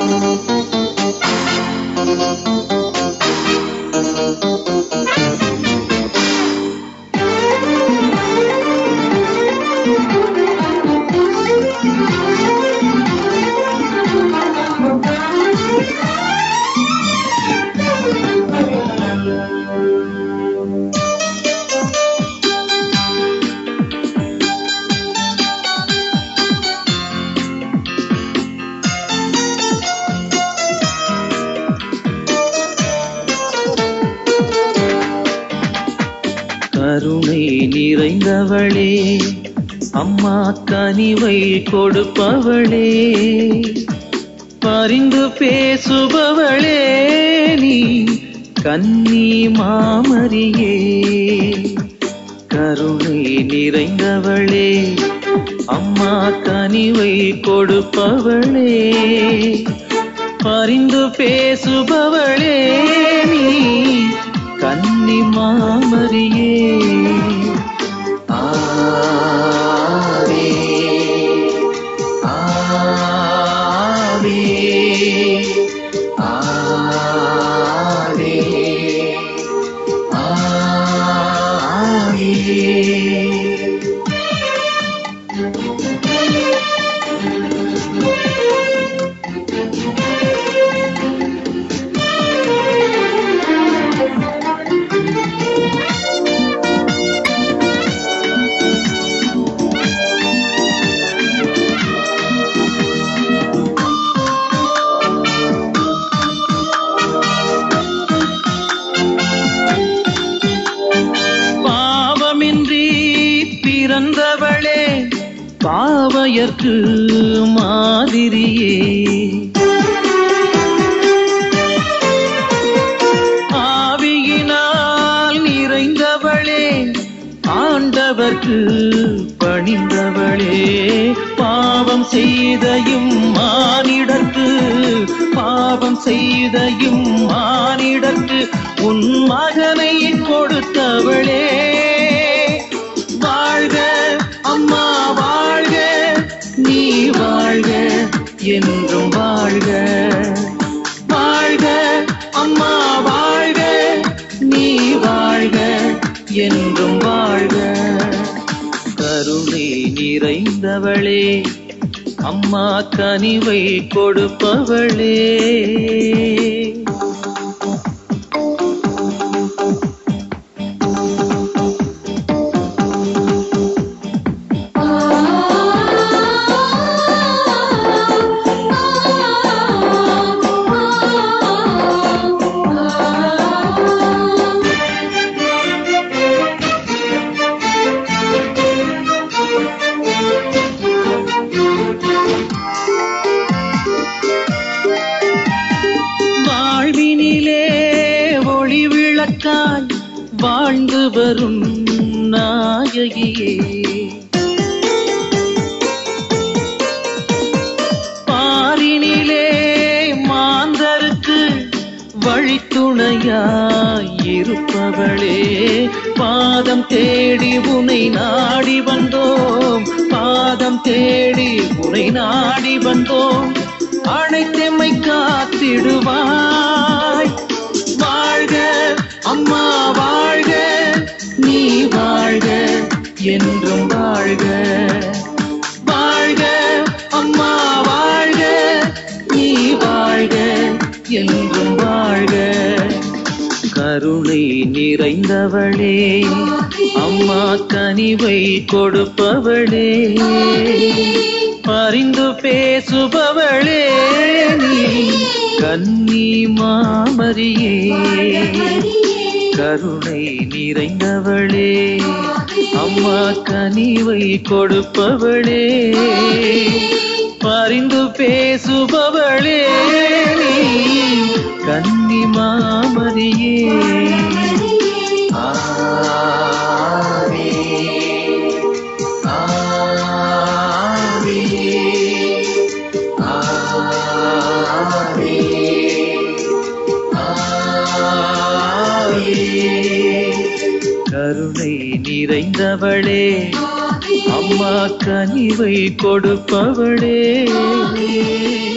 கருணை நிறைந்தவளே அம்மா கனிவை கொடுப்பவளே பரிந்து பேசுபவளே நீ கன்னி மாமரியே கருணை நிறைந்தவளே அம்மா கனிவை கொடுப்பவளே பரிந்து பேசுபவளே நீ கன்னி மாமரியே ஆவே ஆவே ஆவே ஆவே பாவமின்றி பிறந்தவளே பாவையர்க்கு மாதிரியே ஆவியினால் நிறைந்தவளே ஆண்டவர்க்கு பணிந்தவளே பாவம் செய்தையும் மானிடர்க்கு பாவம் செய்தையும் மானிடர்க்கு உன் மகனை கொடுத்தவளே வாழ்க அம்மா வாழ்க நீ வாழ்க என்றும் வாழ்க வாழ்க அம்மா வாழ்க நீ வாழ்க என்றும் வாழ்க கருணை நிறைந்தவளே அம்மா கனிவை கொடுப்பவளே வாழ்வினிலே ஒளி விளக்காய் வாழ்ந்து வரும் நாயகியே பாரினிலே மாந்தருக்கு வழித்துணையாய் இருப்பவளே பாதம் தேடி உனை நாடி வந்தோம் பாதம் தேடி உனை நாடி வந்தோம் அனைத்தெம்மை காத்திடுவாய் வாழ்க அம்மா வாழ்க நீ வாழ்க என்றும் வாழ்க வாழ்க அம்மா வாழ்க நீ வாழ்க என்றும் வாழ்க கருணை நிறைந்தவளே அம்மா கனிவை கொடுப்பவளே பரிந்து பேசுபவளே நீ கன்னி மாமரியே கருணை நிறைந்தவளே அம்மா கனிவை கொடுப்பவளே பரிந்து பேசுபவளே நீ கன்னி மாமரியே ஆவே ஆவே ஆவே ஆவே கருணை நிறைந்தவளே அம்மா கனிவை கொடுப்பவளே